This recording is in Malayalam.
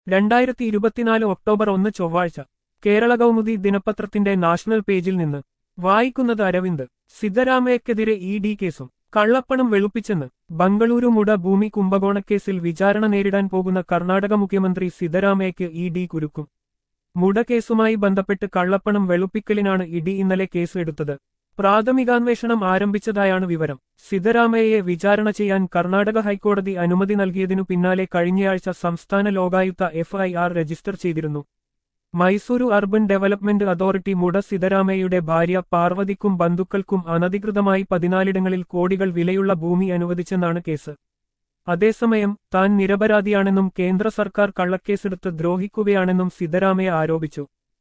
രണ്ടായിരത്തി ഇരുപത്തിനാല് ഒക്ടോബർ ഒന്ന് ചൊവ്വാഴ്ച കേരള കൗമുദി ദിനപത്രത്തിന്റെ നാഷണൽ പേജിൽ നിന്ന് വായിക്കുന്നത് അരവിന്ദ് സിദ്ധരാമയ്യക്കെതിരെ ഇ ഡി കേസും കള്ളപ്പണം വെളുപ്പിച്ചെന്ന് ബംഗളൂരു മുട ഭൂമി കുംഭകോണക്കേസിൽ വിചാരണ നേരിടാൻ പോകുന്ന കർണാടക മുഖ്യമന്ത്രി സിദ്ധരാമയ്യയ്ക്ക് ഇ ഡി കുരുക്കും മുട കേസുമായി ബന്ധപ്പെട്ട് കള്ളപ്പണം വെളുപ്പിക്കലിനാണ് ഇഡി ഇന്നലെ കേസ് എടുത്തത് പ്രാഥമികാന്വേഷണം ആരംഭിച്ചതായാണ് വിവരം സിദ്ധരാമയ്യയെ വിചാരണ ചെയ്യാൻ കർണാടക ഹൈക്കോടതി അനുമതി നൽകിയതിനു പിന്നാലെ കഴിഞ്ഞയാഴ്ച സംസ്ഥാന ലോകായുക്ത എഫ്ഐആർ രജിസ്റ്റർ ചെയ്തിരുന്നു Mysuru urban development authority MUDA സിദ്ധരാമയ്യയുടെ ഭാര്യ പാർവതിക്കും ബന്ധുക്കൾക്കും അനധികൃതമായി പതിനാലിടങ്ങളിൽ കോടികൾ വിലയുള്ള ഭൂമി അനുവദിച്ചെന്നാണ് കേസ് അതേസമയം താൻ നിരപരാധിയാണെന്നും കേന്ദ്ര സർക്കാർ കള്ളക്കേസെടുത്ത് ദ്രോഹിക്കുകയാണെന്നും സിദ്ധരാമയ്യ ആരോപിച്ചു